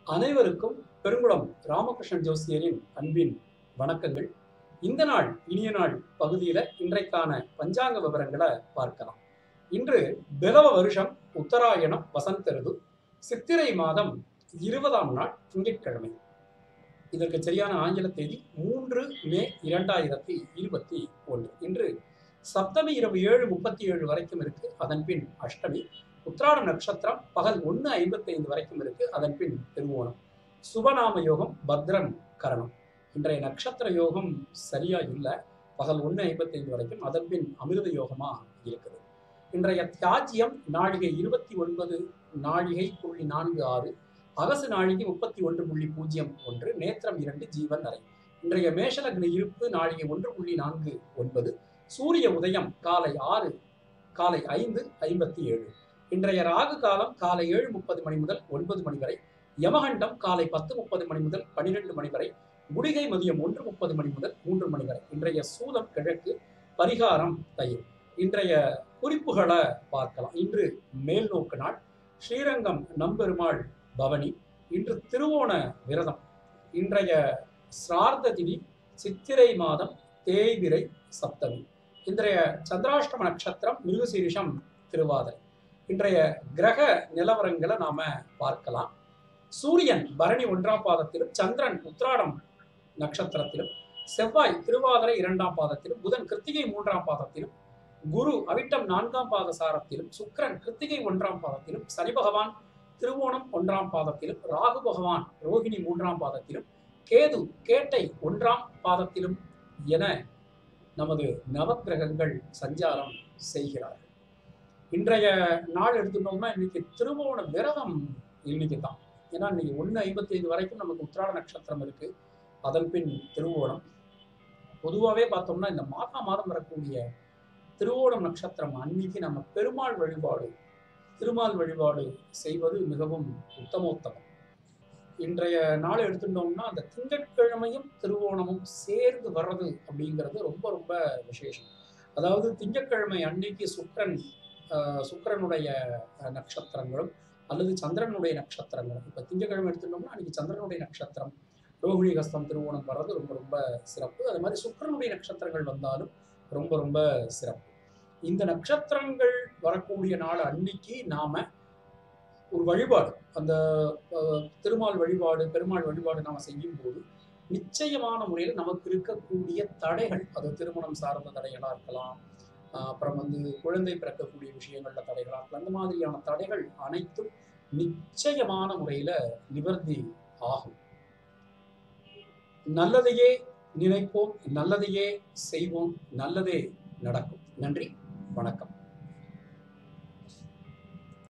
அனைவருக்கும் பெருங்குளம் ராமகிருஷ்ணன் ஜோசியரின் அன்பின் வணக்கங்கள் இந்த நாள் இனிய நாள் பகுதியில் இன்றைக்கான பஞ்சாங்க விவரங்களை பார்க்கலாம் இன்று பிலவ வருஷம் உத்தராயணம் வசந்த ருது சித்திரை மாதம் இருபதாம் நாள் திங்கட்கிழமை இதற்கு சரியான ஆங்கில தேதி மூன்று மே இரண்டாயிரத்தி இருபத்தி ஒன்று இன்று சப்தமி இரவு ஏழு முப்பத்தி ஏழு வரைக்கும் இருக்கு அதன் பின் அஷ்டமி உத்திராடம் நட்சத்திரம் பகல் ஒன்று ஐம்பத்தைந்து வரைக்கும் இருக்கு அதன் பின் திருவோணம் சுபநாம யோகம் பத்ரம் கரணம் இன்றைய நட்சத்திர யோகம் சரியா இல்லை பகல் ஒன்று ஐம்பத்தைந்து வரைக்கும் அதன் பின் அமிர்த யோகமா இருக்குது இன்றைய தியாஜ்யம் நாழிகை இருபத்தி ஒன்பது நாழிகை புள்ளி நான்கு ஆறு அகசு நாழிகை முப்பத்தி ஒன்று புள்ளி பூஜ்ஜியம் ஒன்று நேத்திரம் இரண்டு ஜீவன் அறை இன்றைய மேஷலக்ன இருப்பு நாழிகை ஒன்று புள்ளி நான்கு ஒன்பது சூரிய உதயம் காலை ஆறு காலை ஐந்து ஐம்பத்தி ஏழு இன்றைய ராகு காலம் காலை ஏழு முப்பது மணி முதல் ஒன்பது மணி வரை யமகண்டம் காலை பத்து முப்பது மணி முதல் பன்னிரெண்டு மணி வரை குடிகை மதியம் ஒன்று முப்பது மணி முதல் மூன்று மணி வரை இன்றைய சூலம் கிழக்கு பரிகாரம் தயிர் இன்றைய குறிப்புகளை பார்க்கலாம் இன்று மேல் நோக்கு நாள் ஸ்ரீரங்கம் நம்பெருமாள் பவனி இன்று திருவோண விரதம் இன்றைய சிரார்த்த திதி சித்திரை மாதம் தேய்பிரை சப்தமி இன்றைய சந்திராஷ்டம நட்சத்திரம் மிருகசீரிஷம் திருவாதிரை இன்றைய கிரக நிலவரங்களை நாம பார்க்கலாம் சூரியன் பரணி ஒன்றாம் பாதத்திலும் சந்திரன் உத்ராடம் நட்சத்திரத்திலும் செவ்வாய் திருவாதிரை இரண்டாம் பாதத்திலும் புதன் கிருத்திகை மூன்றாம் பாதத்திலும் குரு அவிட்டம் நான்காம் பாத சாரத்திலும் சுக்கிரன் கிருத்திகை ஒன்றாம் பாதத்திலும் சனி பகவான் திருவோணம் ஒன்றாம் பாதத்திலும் ராகு பகவான் ரோகிணி மூன்றாம் பாதத்திலும் கேது கேட்டை ஒன்றாம் பாதத்திலும் என நமது நவக்கிரகங்கள் சஞ்சாரம் செய்கிறார்கள் இன்றைய நாள் எடுத்துட்டோம்னா இன்னைக்கு திருவோண விரதம் இன்னைக்கு தான் ஏன்னா இன்னைக்கு ஒன்று ஐம்பத்தி ஐந்து வரைக்கும் நமக்கு உத்திராட நட்சத்திரம் இருக்கு அதன் பின் திருவோணம் பொதுவாகவே பார்த்தோம்னா இந்த மாதா மாதம் வரக்கூடிய திருவோணம் நட்சத்திரம் அன்னைக்கு நம்ம பெருமாள் வழிபாடு திருமால் வழிபாடு செய்வது மிகவும் உத்தமோத்தமம் இன்றைய நாள் எடுத்துட்டோம்னா அந்த திங்கட்கிழமையும் திருவோணமும் சேர்ந்து வர்றது அப்படிங்கிறது ரொம்ப ரொம்ப விசேஷம் அதாவது திங்கட்கிழமை அன்னைக்கு சுக்கரன் சுக்கரனுடைய நட்சத்திரங்களும் அல்லது சந்திரனுடைய நட்சத்திரங்களும் இப்போ திங்கட்கிழமை எடுத்துட்டோம்னா அன்னைக்கு சந்திரனுடைய நட்சத்திரம் ரோஹிணி கஸ்தம் திருவோணம் வர்றது ரொம்ப ரொம்ப சிறப்பு அது மாதிரி சுக்கரனுடைய நட்சத்திரங்கள் வந்தாலும் ரொம்ப ரொம்ப சிறப்பு இந்த நட்சத்திரங்கள் வரக்கூடிய நாள் அன்னைக்கு நாம ஒரு வழிபாடு அந்த திருமால் வழிபாடு பெருமாள் வழிபாடு நாம் செய்யும் போது நிச்சயமான முறையில் நமக்கு இருக்கக்கூடிய தடைகள் அது திருமணம் சார்ந்த தடைகளாக இருக்கலாம் அப்புறம் வந்து குழந்தை பிறக்கக்கூடிய விஷயங்கள்ல தடைகளாக இருக்கலாம் அந்த மாதிரியான தடைகள் அனைத்தும் நிச்சயமான முறையில் நிவர்த்தி ஆகும் நல்லதையே நினைப்போம் நல்லதையே செய்வோம் நல்லதே நடக்கும் நன்றி வணக்கம்